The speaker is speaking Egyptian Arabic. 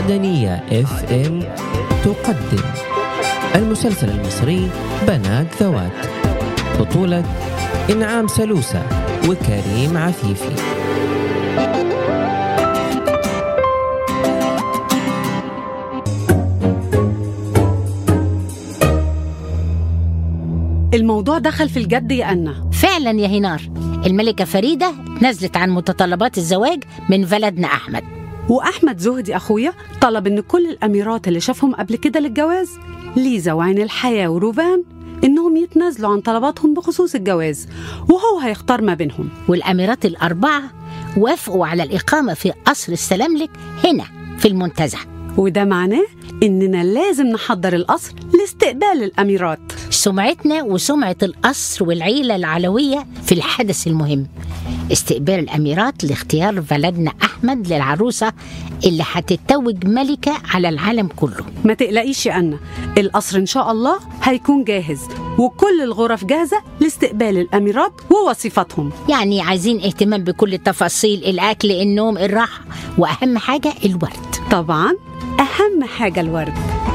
المدنية اف ام تقدم المسلسل المصري بنات ذوات بطولة إنعام سلوسة وكريم عفيفي الموضوع دخل في الجد يا أنا فعلا يا هنار الملكة فريدة نزلت عن متطلبات الزواج من ولدنا أحمد وأحمد زهدي أخويا طلب إن كل الأميرات اللي شافهم قبل كده للجواز ليزا وعين الحياة وروفان إنهم يتنازلوا عن طلباتهم بخصوص الجواز وهو هيختار ما بينهم والأميرات الأربعة وافقوا على الإقامة في قصر السلاملك هنا في المنتزه وده معناه إننا لازم نحضر القصر لاستقبال الأميرات سمعتنا وسمعة القصر والعيلة العلوية في الحدث المهم استقبال الأميرات لاختيار بلدنا أحمد للعروسة اللي هتتوج ملكة على العالم كله ما تقلقيش يا أنا القصر إن شاء الله هيكون جاهز وكل الغرف جاهزة لاستقبال الأميرات ووصيفتهم يعني عايزين اهتمام بكل التفاصيل الأكل النوم الراحة وأهم حاجة الورد طبعا أهم حاجة الورد